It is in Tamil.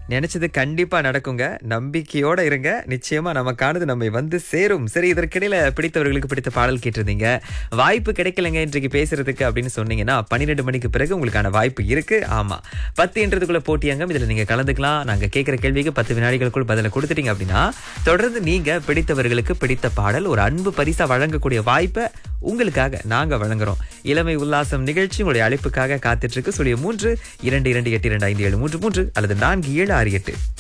நினைச்சது கண்டிப்பா நடக்குங்க நம்பிக்கையோட இருங்க நிச்சயமா நமக்கானது நம்மை வந்து சேரும் சரி இதற்கிடையில பிடித்தவர்களுக்கு பிடித்த பாடல் கேட்டிருந்தீங்க வாய்ப்பு கிடைக்கலங்க இன்றைக்கு பேசுறதுக்கு அப்படின்னு சொன்னீங்கன்னா பன்னிரெண்டு மணிக்கு பிறகு உங்களுக்கான வாய்ப்பு இருக்கு ஆமா பத்து என்றதுக்குள்ள போட்டியங்கம் இதுல நீங்க கலந்துக்கலாம் நாங்க கேட்கிற கேள்விக்கு பத்து வினாடிகளுக்குள் பதில கொடுத்துட்டீங்க அப்படின்னா தொடர்ந்து நீங்க பிடித்தவர்களுக்கு பிடித்த பாடல் ஒரு அன்பு பரிசா வழங்கக்கூடிய வாய்ப்பை உங்களுக்காக நாங்க வழங்குறோம் இளமை உல்லாசம் நிகழ்ச்சி உங்களுடைய அழைப்புக்காக காத்துட்டு இருக்கு சொல்லிய மூன்று இரண்டு இரண்டு எட்டு இரண்டு ஐந்து ஏழு மூன்று மூன்று அல்லது நான்கு ஏழு ஆறு எட்டு